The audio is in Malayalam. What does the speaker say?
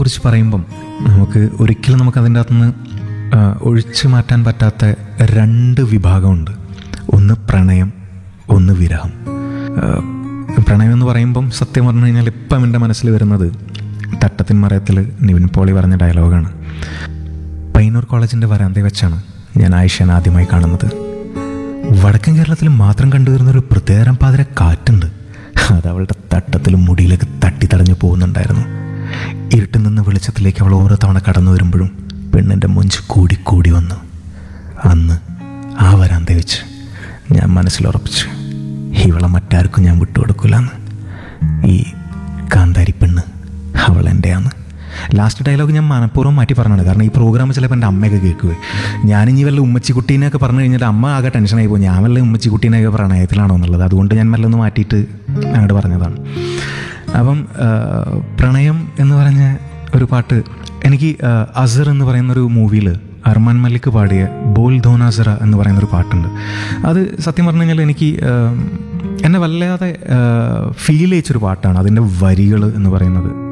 പ്രണയത്തെക്കുറിച്ച് പറയുമ്പം നമുക്ക് ഒരിക്കലും നമുക്ക് അതിൻ്റെ അകത്തുനിന്ന് ആ, ഒഴിച്ചു മാറ്റാൻ പറ്റാത്ത രണ്ട് വിഭാഗമുണ്ട് ഒന്ന് പ്രണയം ഒന്ന് വിരഹം ആ, പ്രണയം എന്ന് പറയുമ്പം സത്യം പറഞ്ഞു കഴിഞ്ഞാൽ ഇപ്പം എൻ്റെ മനസ്സിൽ വരുന്നത് തട്ടത്തിൻ മറയത്തിൽ നിവിൻ പോളി പറഞ്ഞ ഡയലോഗാണ് പയ്യന്നൂർ കോളേജിൻ്റെ വരാന്തയിൽ വെച്ചാണ് ഞാൻ ആയിഷനെ ആദ്യമായി കാണുന്നത് വടക്കൻ കേരളത്തിൽ മാത്രം കണ്ടുവരുന്ന ഒരു പ്രത്യേകതരം പാതിര കാറ്റുണ്ട് അത് അവളുടെ തട്ടത്തിലും മുടിയിലേക്ക് തട്ടി തടഞ്ഞു പോകുന്നുണ്ടായിരുന്നു ഇരുട്ടിൽ നിന്ന് വെളിച്ചത്തിലേക്ക് അവൾ ഓരോ തവണ കടന്നു വരുമ്പോഴും പെണ്ണിൻ്റെ മുഞ്ച് കൂടി കൂടി വന്നു അന്ന് ആ വരാന്ത വെച്ച് ഞാൻ മനസ്സിലുറപ്പിച്ചു ഇവളെ മറ്റാർക്കും ഞാൻ വിട്ടുകൊടുക്കില്ലെന്ന് ഈ കാന്താരി പെണ്ണ് അവൾ എൻ്റെയാണ് ലാസ്റ്റ് ഡയലോഗ് ഞാൻ മനഃപൂർവ്വം മാറ്റി പറഞ്ഞാണ് കാരണം ഈ പ്രോഗ്രാം ചിലപ്പോൾ എൻ്റെ അമ്മയൊക്കെ കേൾക്കുവേ ഞാനിനി വല്ല ഉമ്മച്ചിക്കുട്ടീനെയൊക്കെ പറഞ്ഞു കഴിഞ്ഞിട്ട് അമ്മ ആകെ ടെൻഷനായി പോകും ഞാൻ വല്ല ഉമ്മച്ചിക്കുട്ടീനെയൊക്കെ പ്രണയത്തിലാണോ എന്നുള്ളത് അതുകൊണ്ട് ഞാൻ മെല്ലെ ഒന്ന് മാറ്റിയിട്ട് അങ്ങോട്ട് പറഞ്ഞതാണ് അപ്പം ആ, പ്രണയം എന്ന് പറഞ്ഞ ഒരു പാട്ട് എനിക്ക് ആ, അസർ എന്ന് പറയുന്ന ഒരു മൂവിയിൽ അർമാൻ മല്ലിക് പാടിയ ബോൽ ധോനാസറ എന്ന് പറയുന്ന ഒരു പാട്ടുണ്ട് അത് സത്യം പറഞ്ഞു കഴിഞ്ഞാൽ എനിക്ക് ആ, എന്നെ വല്ലാതെ ഫീൽ ചെയ്യിച്ചൊരു പാട്ടാണ് അതിൻ്റെ വരികൾ എന്ന് പറയുന്നത്